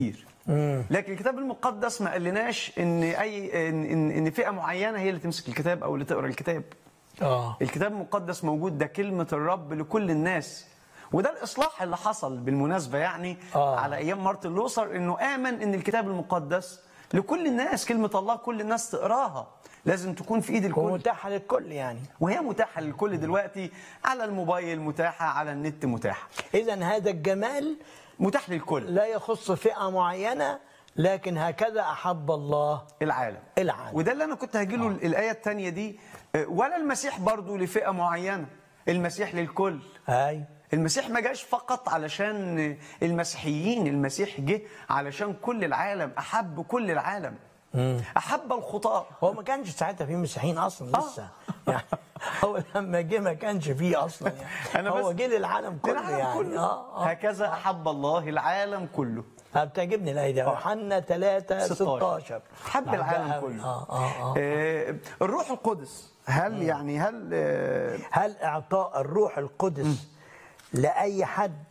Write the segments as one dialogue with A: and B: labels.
A: كتير لكن الكتاب المقدس ما قالناش ان اي ان, إن, ان فئه معينه هي اللي تمسك الكتاب او اللي تقرا الكتاب
B: اه
A: الكتاب المقدس موجود ده كلمه الرب لكل الناس وده الاصلاح اللي حصل بالمناسبه يعني
B: آه.
A: على ايام مارتن لوثر انه امن ان الكتاب المقدس لكل الناس كلمه الله كل الناس تقراها لازم تكون في ايد الكل
B: ومتاحه للكل يعني
A: وهي متاحه للكل دلوقتي على الموبايل متاحه على النت متاحه
B: اذا هذا الجمال
A: متاح للكل
B: لا يخص فئه معينه لكن هكذا احب الله
A: العالم
B: العالم.
A: وده اللي انا كنت هجيله آه. الايه الثانيه دي آه، ولا المسيح برضو لفئه معينه المسيح للكل
B: اي
A: المسيح ما جاش فقط علشان المسيحيين المسيح جه علشان كل العالم احب كل العالم احب الخطاه
B: هو ما كانش ساعتها في مسيحيين اصلا لسه يعني هو لما جه ما كانش فيه اصلا يعني
A: أنا
B: هو
A: بس-
B: جه للعالم كله
A: العالم
B: يعني
A: كله
B: اه اه
A: هكذا احب الله العالم كله
B: آه، بتعجبني الايه دي يوحنا 3 16
A: حب العالم كله
B: اه اه اه
A: آه، الروح القدس هل يعني هل آه،
B: هل اعطاء الروح القدس لاي حد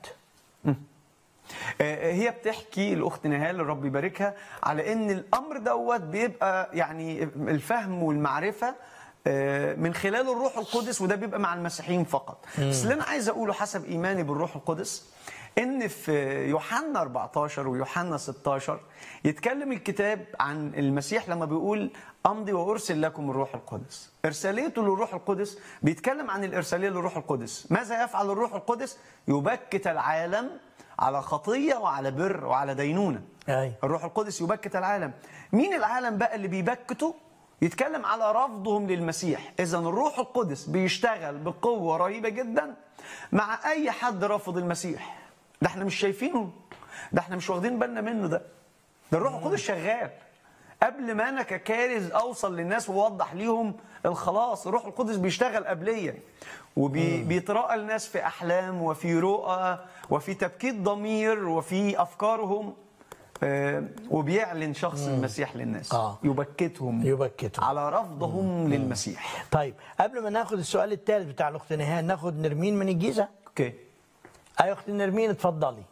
A: آه، هي بتحكي الاخت نهال الرب يباركها على ان الامر دوت بيبقى يعني الفهم والمعرفه آه، من خلال الروح القدس وده بيبقى مع المسيحيين فقط بس اللي انا عايز اقوله حسب ايماني بالروح القدس ان في يوحنا 14 ويوحنا 16 يتكلم الكتاب عن المسيح لما بيقول امضي وارسل لكم الروح القدس ارساليته للروح القدس بيتكلم عن الارساليه للروح القدس ماذا يفعل الروح القدس يبكت العالم على خطيه وعلى بر وعلى دينونه
B: أي.
A: الروح القدس يبكت العالم مين العالم بقى اللي بيبكته يتكلم على رفضهم للمسيح اذا الروح القدس بيشتغل بقوه رهيبه جدا مع اي حد رافض المسيح ده احنا مش شايفينه ده احنا مش واخدين بالنا منه ده ده الروح القدس شغال قبل ما انا ككارز اوصل للناس واوضح ليهم الخلاص الروح القدس بيشتغل قبليا وبيتراءى الناس في احلام وفي رؤى وفي تبكيت ضمير وفي افكارهم آه، وبيعلن شخص المسيح للناس
B: آه.
A: يبكتهم
B: يبكتهم.
A: على رفضهم للمسيح
B: طيب قبل ما ناخد السؤال الثالث بتاع الاخت نهاد ناخد نرمين من الجيزه
A: اوكي
B: اي اخت نرمين اتفضلي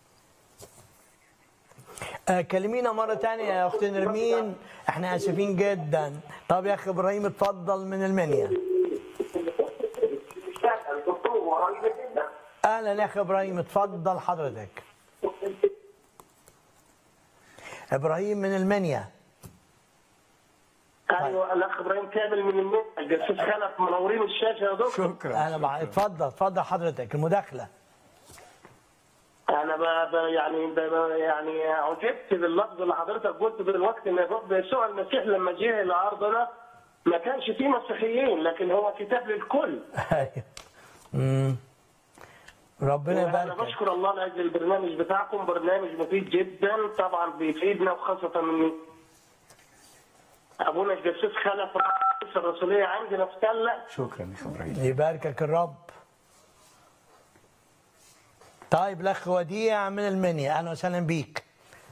B: آه كلمينا مرة تانية يا أخت نرمين احنا آسفين جدا طب يا أخي إبراهيم اتفضل من المنيا أهلا يا أخي إبراهيم اتفضل حضرتك إبراهيم من المنيا
C: ايوه الاخ ابراهيم كامل من المنهج الجاسوس خلف منورين الشاشه يا دكتور
A: شكرا
B: أهلا بع- اتفضل اتفضل حضرتك المداخلة
C: انا ب... ب... يعني ب... ب... يعني عجبت باللفظ اللي حضرتك قلته دلوقتي ان الرب يسوع المسيح لما جه الى ارضنا ما كانش فيه مسيحيين لكن هو كتاب للكل
B: أيوه. أمم. ربنا
C: انا
B: يبارك
C: بشكر الله لاجل البرنامج بتاعكم برنامج مفيد جدا طبعا بيفيدنا وخاصه من ابونا الجاسوس خلف رئيس الرسوليه عندنا في تله
A: شكرا يا أخي ابراهيم
B: يباركك الرب طيب الأخ وديع من المنيا أهلا وسهلا بيك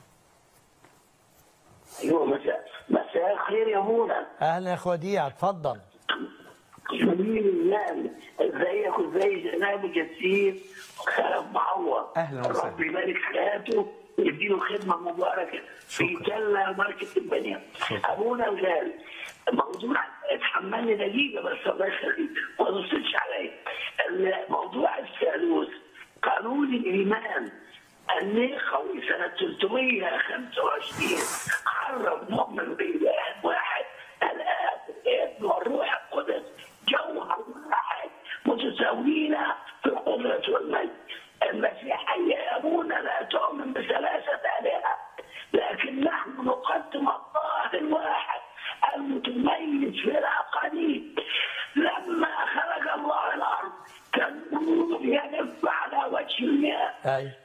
C: ايوه مساء مساء الخير يا ابونا
B: أهلا يا أخ وديع اتفضل
C: جميل الله ازيك وازاي جناب جسيم خلف معوض
A: أهلا وسهلا.
C: رب يبارك حياته ويديله خدمه مباركه في جنه بركه البنيه ابونا الغالي موضوع اتحملني دقيقه بس الله يخليك ما تبصش عليا موضوع الثالوث قانون الايمان النخوي سنه 325 عرف مؤمن باله واحد الاب والابن والروح القدس جوهر واحد متساويين في القدرة والمجد المسيحية يا أبونا لا تؤمن بثلاثة آلهة لكن نحن نقدم الله الواحد المتميز في الأقاليم لما خلق الله الأرض كان النور ينف على وجه المياه
B: أي